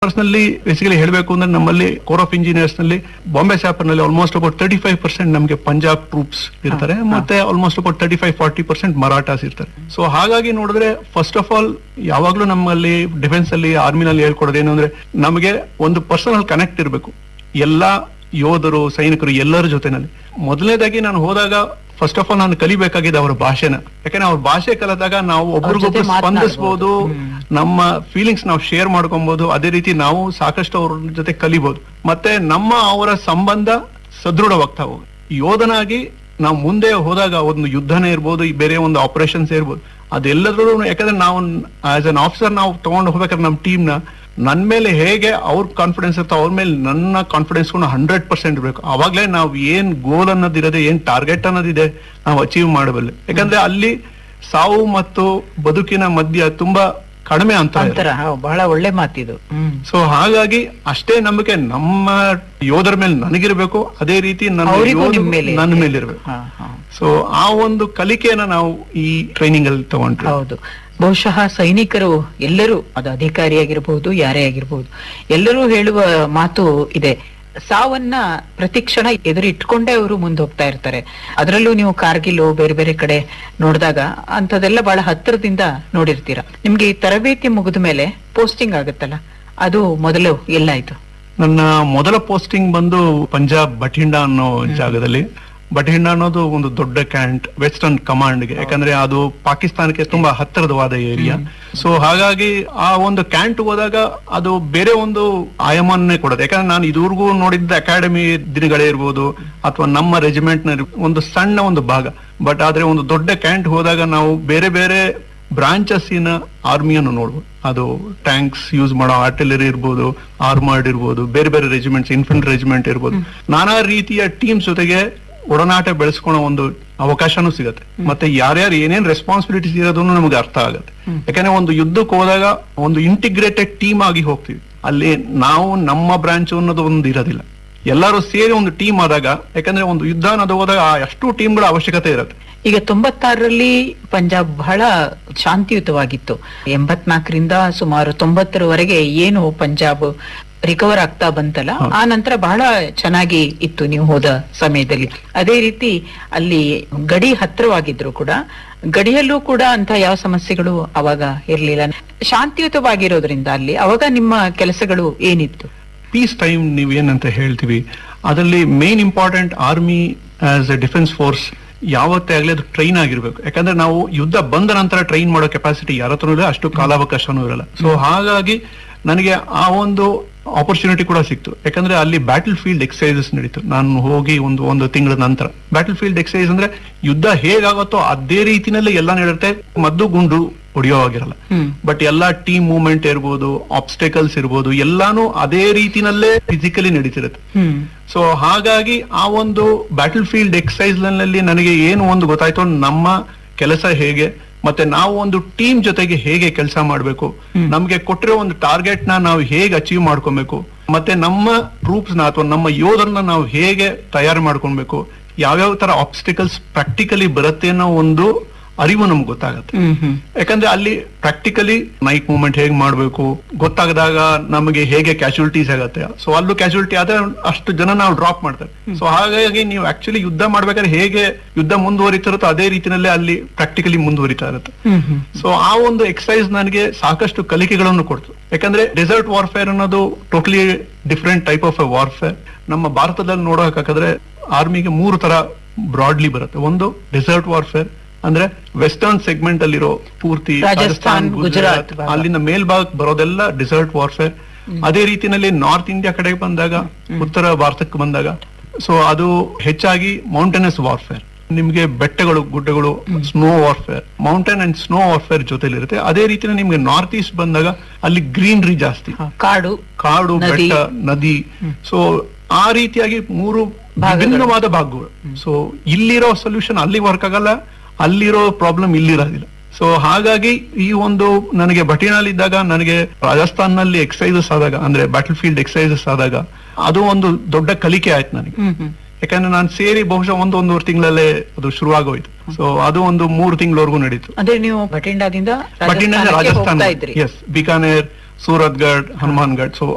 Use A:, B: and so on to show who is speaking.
A: ನಲ್ಲಿ ಬೇಸಿಕಲಿ ಹೇಳಬೇಕು ಅಂದ್ರೆ ನಮ್ಮಲ್ಲಿ ಕೋರ್ ಆಫ್ ಇಂಜಿನಿಯರ್ಸ್ ನಲ್ಲಿ ಬಾಂಬೆ ಸ್ಯಾಪರ್ ನಲ್ಲಿ almost about thirty five percent ನಮಗೆ ಪಂಜಾಬ್ ಟ್ರೂಪ್ಸ್ ಇರ್ತಾರೆ ಮತ್ತೆ almost about thirty five forty percent Marathas ಇರ್ತಾರೆ ಸೊ ಹಾಗಾಗಿ ನೋಡಿದ್ರೆ ಫಸ್ಟ್ ಆಫ್ ಆಲ್ ಯಾವಾಗ್ಲೂ ನಮ್ಮಲ್ಲಿ ಡಿಫೆನ್ಸ್ ಅಲ್ಲಿ ಆರ್ಮಿನಲ್ಲಿ ಹೇಳ್ಕೊಡೋದು ಏನು ಅಂದ್ರೆ ನಮಗೆ ಒಂದು ಪರ್ಸನಲ್ ಕನೆಕ್ಟ್ ಇರಬೇಕು ಎಲ್ಲಾ ಯೋಧರು ಸೈನಿಕರು ಎಲ್ಲರ ಜೊತೆನಲ್ಲಿ ಮೊದಲನೇದಾಗಿ ನಾನು ಹೋದಾಗ ಫಸ್ಟ್ ಆಫ್ ಆಲ್ ನಾನು ಕಲಿಬೇಕಾಗಿದೆ ಅವರ ಭಾಷೆನ ಯಾಕಂದ್ರೆ ಅವ್ರ ಭಾಷೆ ಕಲಿತಾಗ ನಾವು ಒಬ್ರಿಗೊಬ್ರು
B: ಮಾತನಾಡ್ಬೋದು.
A: ಸ್ಪಂದಿಸಬಹುದು ನಮ್ಮ ಫೀಲಿಂಗ್ಸ್ ನಾವು ಶೇರ್ ಮಾಡ್ಕೊಬಹುದು ಅದೇ ರೀತಿ ನಾವು ಸಾಕಷ್ಟು ಅವ್ರ ಜೊತೆ ಕಲಿಬಹುದು ಮತ್ತೆ ನಮ್ಮ ಅವರ ಸಂಬಂಧ ಸದೃಢವಾಗ್ತಾ ಹೋಗುತ್ತೆ ಯೋಧನಾಗಿ ನಾವು ಮುಂದೆ ಹೋದಾಗ ಒಂದು ಯುದ್ಧನೇ ಇರ್ಬೋದು ಈ ಬೇರೆ ಒಂದು ಆಪರೇಷನ್ಸ್ ಇರ್ಬೋದು ಅದೆಲ್ಲದ್ರೂ ಯಾಕಂದ್ರೆ ನಾವು ಆಸ್ ಅನ್ ಆಫೀಸರ್ ನಾವು ತಗೊಂಡು ಹೋಗ್ಬೇಕಾದ್ರೆ ನಮ್ಮ ಟೀಮ್ ನ ನನ್ ಮೇಲೆ ಹೇಗೆ ಅವ್ರ ಕಾನ್ಫಿಡೆನ್ಸ್ ಇರ್ತೋ ಅವ್ರ ಮೇಲೆ ನನ್ನ ಕಾನ್ಫಿಡೆನ್ಸ್ ಹಂಡ್ರೆಡ್ ಪರ್ಸೆಂಟ್ ಇರಬೇಕು ಅವಾಗ್ಲೇ ನಾವು ಏನ್ ಗೋಲ್ ಅನ್ನೋದಿರದೆ ಏನ್ ಟಾರ್ಗೆಟ್ ಅನ್ನೋದಿದೆ ನಾವು ಅಚೀವ್ ಮಾಡಬಲ್ಲೆ ಯಾಕಂದ್ರೆ ಅಲ್ಲಿ ಸಾವು ಮತ್ತು ಬದುಕಿನ ಮಧ್ಯ ತುಂಬಾ ಕಡಿಮೆ ಅಂತರ ಇದೆ.
B: ಅಂತರ ಹಾ, ಬಹಳ ಒಳ್ಳೆ ಮಾತಿದು ಹ್ಮ್
A: ಸೊ ಹಾಗಾಗಿ ಅಷ್ಟೇ ನಂಬಿಕೆ ನಮ್ಮ ಯೋಧರ ಮೇಲೆ ನನಗಿರ್ಬೇಕು ಅದೇ ರೀತಿ ನನ್ನ
B: ಅವರಿಗೂ
A: ಯೋಧ
B: ನಿಮ್ ಮೇಲೆ
A: ನನ್ನ ಮೇಲೆ ಇರ್ಬೇಕು
B: ಹಾ, ಹಾ.
A: ಸೊ ಆ ಒಂದು ಕಲಿಕೆಯನ್ನ ನಾವು ಈ ಟ್ರೈನಿಂಗ್ ಅಲ್ಲಿ ತಗೊಂಡ್ರಿ
B: ಹೌದು ಬಹುಶಃ ಸೈನಿಕರು ಎಲ್ಲರೂ ಅದು ಅಧಿಕಾರಿಯಾಗಿರ್ಬಹುದು ಯಾರೇ ಆಗಿರ್ಬಹುದು ಎಲ್ಲರೂ ಹೇಳುವ ಮಾತು ಇದೆ ಸಾವನ್ನ ಪ್ರತಿಕ್ಷಣ ಎದುರಿಟ್ಕೊಂಡೇ ಅವರು ಮುಂದೆ ಹೋಗ್ತಾ ಇರ್ತಾರೆ ಅದರಲ್ಲೂ ನೀವು ಕಾರ್ಗಿಲ್ ಬೇರೆ ಬೇರೆ ಕಡೆ ನೋಡಿದಾಗ ಅಂಥದ್ದೆಲ್ಲ ಬಹಳ ಹತ್ತಿರದಿಂದ ನೋಡಿರ್ತೀರ ನಿಮ್ಗೆ ಈ ತರಬೇತಿ ಮುಗಿದ ಮೇಲೆ ಪೋಸ್ಟಿಂಗ್ ಆಗುತ್ತಲ್ಲ ಅದು ಮೊದಲು ಎಲ್ಲಾಯ್ತು
A: ನನ್ನ ಮೊದಲ ಪೋಸ್ಟಿಂಗ್ ಬಂದು ಪಂಜಾಬ್ ಬಠಿಂಡ ಅನ್ನೋ ಜಾಗದಲ್ಲಿ ಬಠಿಂಡ ಅನ್ನೋದು ಒಂದು ದೊಡ್ಡ ಕ್ಯಾಂಟ್ ವೆಸ್ಟರ್ನ್ ಕಮಾಂಡ್ಗೆ ಯಾಕಂದ್ರೆ ಅದು ಪಾಕಿಸ್ತಾನಕ್ಕೆ ತುಂಬಾ ಹತ್ತಿರದವಾದ ಏರಿಯಾ ಸೊ ಹಾಗಾಗಿ ಆ ಒಂದು ಕ್ಯಾಂಟ್ ಹೋದಾಗ ಅದು ಬೇರೆ ಒಂದು ಆಯಾಮನ್ನೇ ಕೊಡುತ್ತೆ ಯಾಕಂದ್ರೆ ನಾನು ಇದುವರೆಗೂ ನೋಡಿದ್ದ ಅಕಾಡೆಮಿ ದಿನಗಳೇ ಇರ್ಬೋದು ಅಥವಾ ನಮ್ಮ ರೆಜಿಮೆಂಟ್ ನ ಒಂದು ಸಣ್ಣ ಒಂದು ಭಾಗ ಬಟ್ ಆದ್ರೆ ಒಂದು ದೊಡ್ಡ ಕ್ಯಾಂಟ್ ಹೋದಾಗ ನಾವು ಬೇರೆ ಬೇರೆ ಬ್ರಾಂಚಸ್ ಇನ ಆರ್ಮಿಯನ್ನು ನೋಡ್ಬೋದು ಅದು ಟ್ಯಾಂಕ್ಸ್ ಯೂಸ್ ಮಾಡೋ ಆರ್ಟಿಲರಿ ಇರ್ಬೋದು ಆರ್ಮರ್ಡ್ ಇರ್ಬೋದು ಬೇರೆ ಬೇರೆ ರೆಜಿಮೆಂಟ್ಸ್ ಇನ್ಫೆಂಟ್ ರೆಜಿಮೆಂಟ್ ಇರ್ಬೋದು ನಾನಾ ರೀತಿಯ ಟೀಮ್ಸ್ ಜೊತೆಗೆ ಒಡನಾಟ ಬೆಳೆಸ್ಕೊಳೋ ಒಂದು ಅವಕಾಶನೂ ಸಿಗತ್ತೆ ಮತ್ತೆ ಯಾರ್ಯಾರು ಏನೇನ್ ರೆಸ್ಪಾನ್ಸಿಬಿಲಿಟೀಸ್ ಇರೋದನ್ನು ನಮಗೆ ಅರ್ಥ ಆಗುತ್ತೆ ಯಾಕಂದ್ರೆ ಒಂದು ಯುದ್ಧಕ್ಕೆ ಹೋದಾಗ ಒಂದು ಇಂಟಿಗ್ರೇಟೆಡ್ ಟೀಮ್ ಆಗಿ ಹೋಗ್ತೀವಿ ಅಲ್ಲಿ ನಾವು ನಮ್ಮ ಬ್ರಾಂಚ್ ಅನ್ನೋದು ಒಂದು ಇರೋದಿಲ್ಲ ಎಲ್ಲರೂ ಸೇರಿ ಒಂದು ಟೀಮ್ ಆದಾಗ ಯಾಕಂದ್ರೆ ಒಂದು ಯುದ್ಧ ಅನ್ನೋದು ಹೋದಾಗ ಆ ಅಷ್ಟು ಟೀಮ್ಗಳ ಅವಶ್ಯಕತೆ ಇರುತ್ತೆ
B: ಈಗ ತೊಂಬತ್ತಾರರಲ್ಲಿ ಪಂಜಾಬ್ ಬಹಳ ಶಾಂತಿಯುತವಾಗಿತ್ತು ಎಂಬತ್ನಾಲ್ಕರಿಂದ ಸುಮಾರು ತೊಂಬತ್ತರವರೆಗೆ ಏನು ಪಂಜಾಬ್ ರಿಕವರ್ ಆಗ್ತಾ ಬಂತಲ್ಲ ಆ ನಂತರ ಬಹಳ ಚೆನ್ನಾಗಿ ಇತ್ತು ನೀವು ಹೋದ ಸಮಯದಲ್ಲಿ ಅದೇ ರೀತಿ ಅಲ್ಲಿ ಗಡಿ ಹತ್ತಿರವಾಗಿದ್ರು ಕೂಡ ಗಡಿಯಲ್ಲೂ ಕೂಡ ಅಂತ ಯಾವ ಸಮಸ್ಯೆಗಳು ಅವಾಗ ಇರ್ಲಿಲ್ಲ ಶಾಂತಿಯುತವಾಗಿರೋದ್ರಿಂದ ಅಲ್ಲಿ ಅವಾಗ ನಿಮ್ಮ ಕೆಲಸಗಳು ಏನಿತ್ತು
A: ಪೀಸ್ ಟೈಮ್ ನೀವು ಏನಂತ ಹೇಳ್ತೀವಿ ಅದರಲ್ಲಿ main important army as a defence force ಯಾವತ್ತೇ ಆಗ್ಲಿ ಅದು ಟ್ರೈನ್ ಆಗಿರ್ಬೇಕು ಯಾಕಂದ್ರೆ ನಾವು ಯುದ್ಧ ಬಂದ ನಂತರ ಟ್ರೈನ್ ಮಾಡೋ ಕೆಪಾಸಿಟಿ ಯಾರ ಹತ್ರನೂ ಇಲ್ಲ ಅಷ್ಟು ಕಾಲಾವಕಾಶನೂ ಇರಲ್ಲ ಸೊ ಹಾಗಾಗಿ ನನಗೆ ಆ ಒಂದು ಆಪರ್ಚುನಿಟಿ ಕೂಡ ಸಿಕ್ತು ಯಾಕಂದ್ರೆ ಅಲ್ಲಿ ಬ್ಯಾಟಲ್ ಫೀಲ್ಡ್ ಎಕ್ಸಸೈಸಸ್ ನಡೀತು ನಾನು ಹೋಗಿ ಒಂದು ಒಂದು ತಿಂಗಳ ನಂತರ ಬ್ಯಾಟಲ್ ಫೀಲ್ಡ್ ಎಕ್ಸಸೈಸ್ ಅಂದ್ರೆ ಯುದ್ಧ ಹೇಗಾಗುತ್ತೋ ಅದೇ ರೀತಿನಲ್ಲಿ ಎಲ್ಲ ನಡೆಯುತ್ತೆ ಮದ್ದು ಗುಂಡು ಹೊಡೆಯೋವಾಗಿರಲ್ಲ
B: ಹ್ಮ್
A: ಬಟ್ ಎಲ್ಲಾ ಟೀಮ್ ಮೂವ್ಮೆಂಟ್ ಇರ್ಬೋದು ಆಬ್ಸ್ಟೆಕಲ್ಸ್ ಇರ್ಬೋದು ಎಲ್ಲಾನು ಅದೇ ರೀತಿನಲ್ಲೇ ಫಿಸಿಕಲಿ ನಡೀತಿರುತ್ತೆ
B: ಹ್ಮ್
A: ಸೊ ಹಾಗಾಗಿ ಆ ಒಂದು ಬ್ಯಾಟಲ್ ಫೀಲ್ಡ್ ಎಕ್ಸಸೈಸ್ ನಲ್ಲಿ ನನಗೆ ಏನು ಒಂದು ಗೊತ್ತಾಯ್ತು ನಮ್ಮ ಕೆಲಸ ಹೇಗೆ ಮತ್ತೆ ನಾವು ಒಂದು ಟೀಮ್ ಜೊತೆಗೆ ಹೇಗೆ ಕೆಲಸ ಮಾಡಬೇಕು ನಮ್ಗೆ ಕೊಟ್ಟಿರೋ ಒಂದು ಟಾರ್ಗೆಟ್ ನ ನಾವು ಹೇಗೆ ಅಚೀವ್ ಮಾಡ್ಕೊಬೇಕು ಮತ್ತೆ ನಮ್ಮ ಟ್ರೂಪ್ಸ್ ನ ಅಥವಾ ನಮ್ಮ ಯೋಧರನ್ನ ನಾವು ಹೇಗೆ ತಯಾರು ಮಾಡ್ಕೊಳ್ಬೇಕು ಯಾವ್ಯಾವ ತರ ಆಬ್ಸ್ಟಿಕಲ್ಸ್ ಪ್ರಾಕ್ಟಿಕಲಿ ಬರುತ್ತೆ ಅನ್ನೋ ಒಂದು ಅರಿವು ನಮ್ಗೆ ಗೊತ್ತಾಗತ್ತೆ
B: ಹ್ಮ್ ಹ್ಮ್
A: ಯಾಕಂದ್ರೆ ಅಲ್ಲಿ ಪ್ರಾಕ್ಟಿಕಲಿ ನೈಟ್ ಮೂವ್ಮೆಂಟ್ ಹೇಗೆ ಮಾಡಬೇಕು ಗೊತ್ತಾಗದಾಗ ನಮಗೆ ಹೇಗೆ ಕ್ಯಾಶುಲಿಟೀಸ್ ಆಗತ್ತೆ ಸೊ ಅಲ್ಲೂ ಕ್ಯಾಶುಲಿಟಿ ಆದ್ರೆ ಅಷ್ಟು ಜನ ನಾವು ಡ್ರಾಪ್ ಮಾಡ್ತಾರೆ ಸೊ ಹಾಗಾಗಿ ನೀವು ಆಕ್ಚುಲಿ ಯುದ್ಧ ಮಾಡ್ಬೇಕಾದ್ರೆ ಹೇಗೆ ಯುದ್ಧ ಮುಂದುವರಿತಿರುತ್ತೋ ಅದೇ ರೀತಿನಲ್ಲೇ ಅಲ್ಲಿ ಪ್ರಾಕ್ಟಿಕಲಿ ಮುಂದುವರಿತಾ ಇರುತ್ತೆ
B: ಹ್ಮ್ ಹ್ಮ್
A: ಸೊ ಆ ಒಂದು ಎಕ್ಸಸೈಸ್ ನನಗೆ ಸಾಕಷ್ಟು ಕಲಿಕೆಗಳನ್ನು ಕೊಡ್ತು ಯಾಕಂದ್ರೆ ಡೆಸರ್ಟ್ ವಾರ್ಫೇರ್ ಅನ್ನೋದು totally different type of a warfare ನಮ್ಮ ಭಾರತದಲ್ಲಿ ನೋಡೋಕಾದ್ರೆ ಆರ್ಮಿಗೆ ಮೂರು ತರ ಬ್ರಾಡ್ಲಿ ಬರುತ್ತೆ ಒಂದು ಡೆಸರ್ಟ್ ವಾರ್ಫೇರ್ ಅಂದ್ರೆ ವೆಸ್ಟರ್ನ್ ಸೆಗ್ಮೆಂಟ್ ಅಲ್ಲಿರೋ ಪೂರ್ತಿ
B: ರಾಜಸ್ಥಾನ್, ಗುಜರಾತ್ ಭಾಗ.
A: ಅಲ್ಲಿಂದ ಮೇಲ್ಭಾಗಕ್ಕೆ ಬರೋದೆಲ್ಲ ಡೆಸರ್ಟ್ ವಾರ್ಫೇರ್ ಅದೇ ರೀತಿನಲ್ಲಿ ನಾರ್ತ್ ಇಂಡಿಯಾ ಕಡೆಗೆ ಬಂದಾಗ ಉತ್ತರ ಭಾರತಕ್ಕೆ ಬಂದಾಗ ಸೊ ಅದು ಹೆಚ್ಚಾಗಿ ಮೌಂಟೇನಸ್ ವಾರ್ಫೇರ್ ನಿಮ್ಗೆ ಬೆಟ್ಟಗಳು ಗುಡ್ಡಗಳು snow warfare mountain and snow warfare ಜೊತೆಲಿರುತ್ತೆ ಅದೇ ರೀತಿನ ನಿಮ್ಗೆ ನಾರ್ತ್ ಈಸ್ಟ್ ಬಂದಾಗ ಅಲ್ಲಿ ಗ್ರೀನರಿ ಜಾಸ್ತಿ
B: ಹ, ಕಾಡು
A: ಕಾಡು
B: ನದಿ.
A: ಬೆಟ್ಟ ನದಿ ಸೊ ಆ ರೀತಿಯಾಗಿ ಮೂರು
B: ಭಾಗಗಳು.
A: ವಿಭಿನ್ನವಾದ ಭಾಗಗಳು ಸೊ ಇಲ್ಲಿರೋ ಸೊಲ್ಯೂಷನ್ ಅಲ್ಲಿ ವರ್ಕ್ ಆಗಲ್ಲ ಅಲ್ಲಿರೋ ಪ್ರಾಬ್ಲಮ್ ಇಲ್ಲಿರೋದಿಲ್ಲ ಸೊ ಹಾಗಾಗಿ ಈ ಒಂದು ನನಗೆ ಬಟಿನಲ್ಲಿ ನನಗೆ ರಾಜಸ್ಥಾನ್ ನಲ್ಲಿ ಎಕ್ಸಸೈಸಸ್ ಆದಾಗ ಅಂದ್ರೆ ಬ್ಯಾಟಲ್ ಫೀಲ್ಡ್ ಎಕ್ಸಸೈಸಸ್ ಆದಾಗ ಅದು ಒಂದು ದೊಡ್ಡ ಕಲಿಕೆ ಆಯ್ತು ನನಗೆ
B: ಹ್ಮ್ ಹ್ಮ್
A: ಯಾಕಂದ್ರೆ ನಾನು ಸೇರಿ ಬಹುಶಃ ಒಂದು ಒಂದೂವರೆ ತಿಂಗಳಲ್ಲೇ ಅದು ಶುರುವಾಗೋಯ್ತು ಸೊ ಅದು ಒಂದು ಮೂರು ತಿಂಗಳವರೆಗೂ ನಡೀತು
B: ಅಂದ್ರೆ ನೀವು ಭಟಿಂಡಾದಿಂದ
A: ಬಟ್
B: ರಾಜಸ್ಥಾನಕ್ಕೆ
A: ರಾಜಸ್ಥಾನ
B: ಹೋಗ್ತಾ ಇದ್ರಿ
A: ಎಸ್ ಬಿಕಾನೇರ್ ಸೂರತ್ಗಢ್ ಹನುಮಾನ್ಗಢ್ ಸೊ